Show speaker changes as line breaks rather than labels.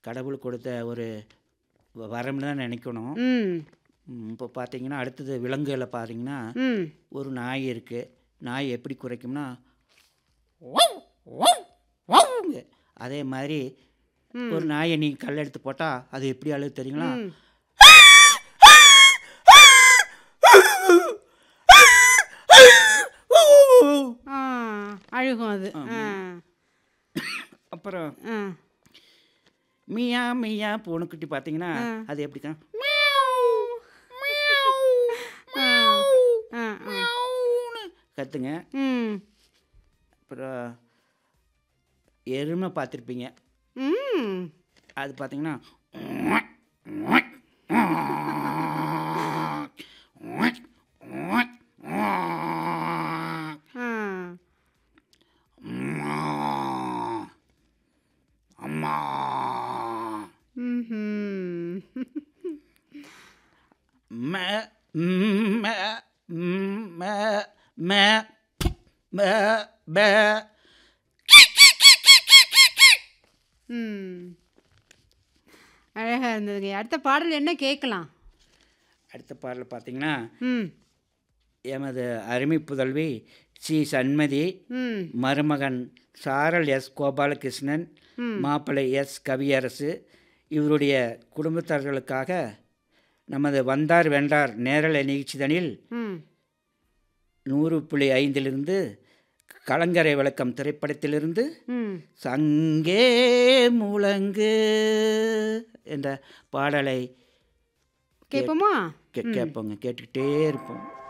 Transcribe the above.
கடவுள் கொடுத்த ஒரு வ- வரம்னு தான் நினைக்கணும்
ம்
இப்போ பார்த்தீங்கன்னா அடுத்தது விலங்குகளை பார்த்தீங்கன்னா
ம்
ஒரு நாய் இருக்குது நாய் எப்படி குறைக்கும்னா அதே மாதிரி ஒரு நாயை நீங்கள் கல் எடுத்து போட்டால் அது எப்படி அழுது தெரியுங்களா
ம். ஆ அழுகும் அது ஆ
அப்புறம்
ஆ
மியா மியா பூனைக்குட்டி பார்த்தீங்கன்னா அது எப்படி தான்
ஆ ஆ ஆ
கத்துங்க
ம்
அப்புறம் எருமை பார்த்துருப்பீங்க
ம்
அது பார்த்தீங்கன்னா
ஆ
அம்மா
ம்ஹும்.
மே மே மே மே மே மே
ம் அழகா இருந்ததுங்க அடுத்த பாடல் என்ன கேட்கலாம்
அடுத்த பாடல் பார்த்தீங்கன்னா
ம்
எமது அருமை புதல்வி சி சண்மதி
ம்
மருமகன் சாரல் எஸ் கோபாலகிருஷ்ணன் மாப்பிள்ளை எஸ் கவியரசு இவருடைய குடும்பத்தார்களுக்காக நமது வந்தார் வென்றார் நேரலை நிகழ்ச்சிதனில்
ம்
நூறு புள்ளி ஐந்திலிருந்து கலங்கரை விளக்கம் திரைப்படத்திலிருந்து
ம்
சங்கே முழங்கு என்ற பாடலை
கேட்போமா
கே கேட்போங்க கேட்டுக்கிட்டே இருப்போம்